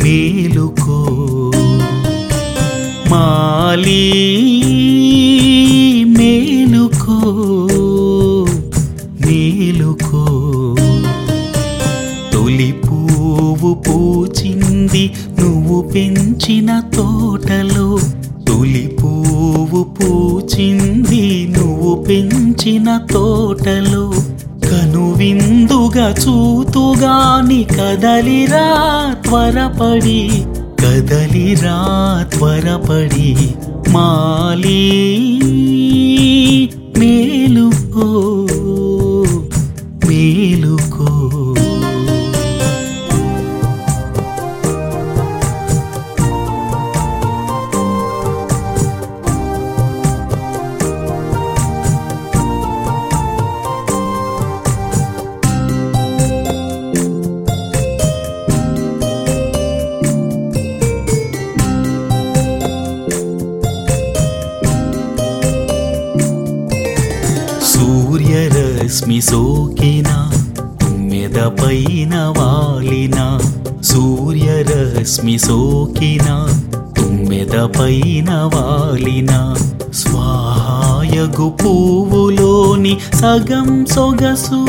మేలుకో మాలి మేలుకో మేలుకో తొలి పువ్వు పూచింది నువ్వు పెంచిన తోటలో తొలి పువ్వు పూచింది నువ్వు పెంచిన తోటలో కనువిందుగా చూతుగాని కదలిరా త్వరపడి కదలిరా త్వరపడి మాలి మేలుకో మేలుకో సూర్యరశ్మి సోకిన తుమ్మెద పైన వాలిన సూర్యరశ్మి సోకిన తుమ్మెద పైన వాలిన స్వాహాయగు పువ్వులోని సగం సొగసు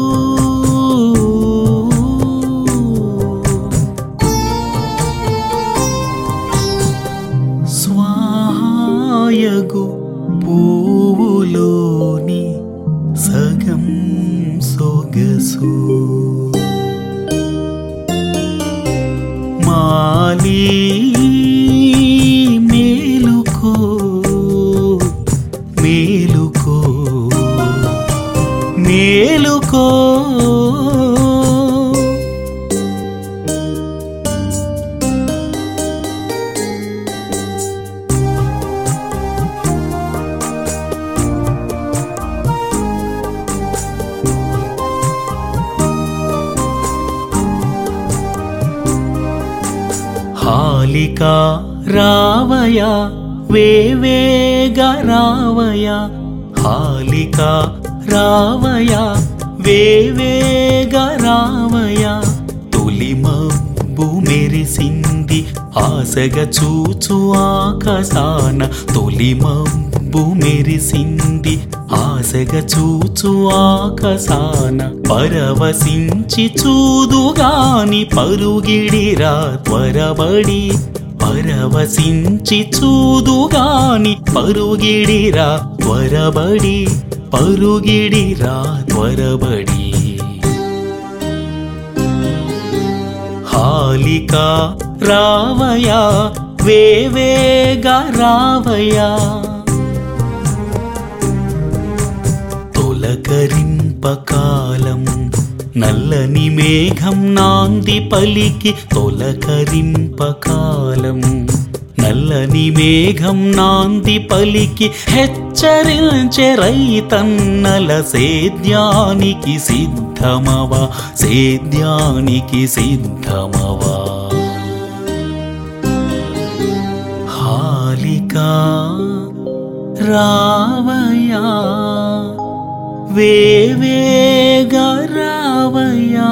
స్వాయగు పువ్వులోని సగం సొగసు మాలి మేలుకో మేలుకో మేలుకో హాలిక రావయ వేవేగ రావయ హాలిక రావయ వేవేగ రావయ తొలి మబ్బు మెరిసింది ఆశగా చూచు ఆకాశాన తొలి మబ్బు మెరిసింది ఆశగా చూచు ఆకాశాన పరవశించి చూదుగాని పరుగిడిరా త్వరబడి పరవశించి చూదుగాని పరుగిడిరా త్వరబడి పరుగిడిరా త్వరబడి హాలిక రావయ వేవేగ రావయ తొలకరింపకాలం నల్లని మేఘం నాంది పలికి తొలకరింపకాలం నల్లని మేఘం నాంది పలికి హెచ్చరించే రైతన్నల సేద్యానికి సిద్ధమవా సేద్యానికి సిద్ధమవా హాలిక రావయా వేవేగ రావయా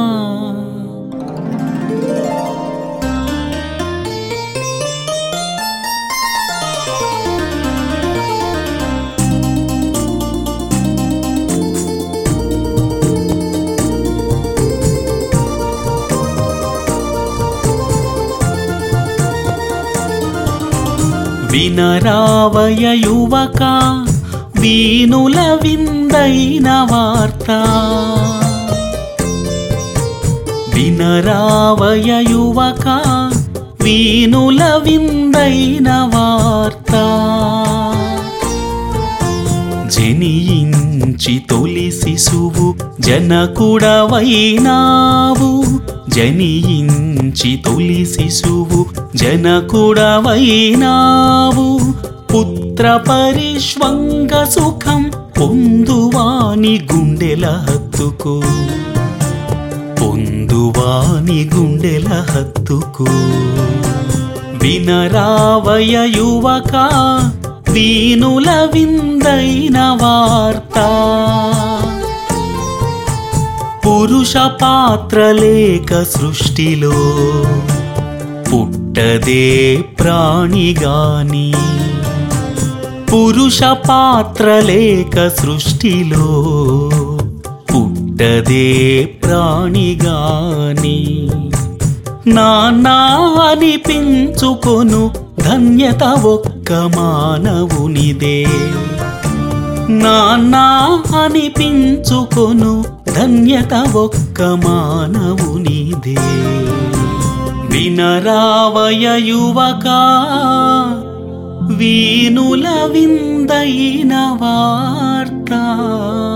వినరావయ యువక వీనుల విందైన వార్త వినరావయ యువక వీనుల విందైన వార్త జనియించి తొలి శిశువు జనకుడవైనావు జనియించి తొలి శిశువు జనకుడవైనావు పుత్ర పరిష్వంగ సుఖం పొందువాని గుండెల హత్తుకు పొందువాని గుండెల హత్తుకు వినరావయ యువక వీనుల విందైన వార్త పురుష పాత్ర లేక సృష్టిలో పుట్టదే ప్రాణిగాని పురుష పాత్ర లేక సృష్టిలో పుట్టదే ప్రాణిగాని నానా అనిపించుకొను ధన్యత ఒక్క మానవునిదే నానా అనిపించుకొను ధన్యత ఒక్క మానవునిదే వినరావయ యువకా వీనుల విందైన వార్త